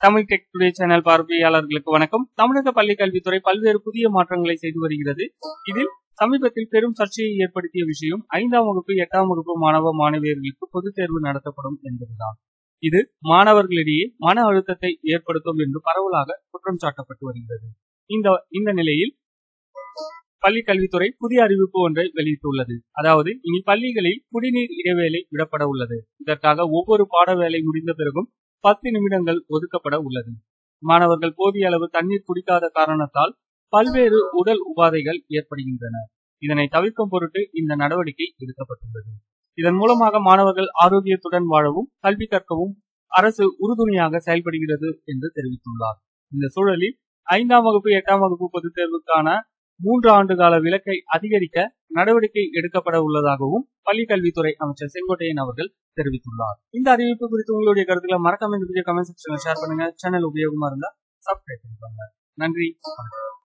Tamil tech today channel பார்வையாளர்களுக்கு வணக்கம் தமிழக பள்ளி கல்வித்துறை பல்வேறு புதிய மாற்றங்களை செய்து வருகிறது இதில் சமீபத்தில் பெரும் சர்ச்சையை ஏற்படுத்திய விஷயம் ஐந்தாம் வகுப்பு எட்டாம் வகுப்பு மாணவ மாணவியர்களுக்கு பொதுத் தேர்வு நடத்தப்படும் என்பதுதான் இது மாணவர்களிடையே மன அழுத்தத்தை ஏற்படுத்தும் என்று பரவலாக குற்றம் சாட்டப்பட்டு வருகிறது இந்த இந்த நிலையில் பள்ளி கல்வித்துறை புதிய அறிவிப்பு ஒன்றை வெளியிட்டுள்ளது அதாவது இனி பள்ளிகளில் குடிநீர் இடைவேளை விடப்பட உள்ளது இதற்காக ஒவ்வொரு பாட வேலை முடிந்த பிறகும் பத்து நிமிடங்கள் ஒதுக்கப்பட உள்ளது மாணவர்கள் போதிய அளவு தண்ணீர் குடிக்காத காரணத்தால் பல்வேறு உடல் உபாதைகள் ஏற்படுகின்றன இதனை தவிர்க்கும் பொருட்டு இந்த நடவடிக்கை எடுக்கப்பட்டுள்ளது இதன் மூலமாக மாணவர்கள் ஆரோக்கியத்துடன் வாழவும் கல்வி கற்கவும் அரசு உறுதுணையாக செயல்படுகிறது என்று தெரிவித்துள்ளார் இந்த சூழலில் ஐந்தாம் வகுப்பு எட்டாம் வகுப்பு பொதுத் தேர்வுக்கான மூன்று ஆண்டு கால விலக்கை அதிகரிக்க நடவடிக்கை எடுக்கப்பட உள்ளதாகவும் பள்ளி கல்வித்துறை அமைச்சர் செங்கோட்டையன் அவர்கள் தெரிவித்துள்ளார் இந்த அறிவிப்பு குறித்து உங்களுடைய கருத்துக்களை மறக்காம இந்த வீடியோ கமெண்ட் செக்ஷன்ல ஷேர் பண்ணுங்க சேனல் உபயோகமா இருந்தா சப்ஸ்கிரைப் பண்ணிக்கோங்க நன்றி வணக்கம்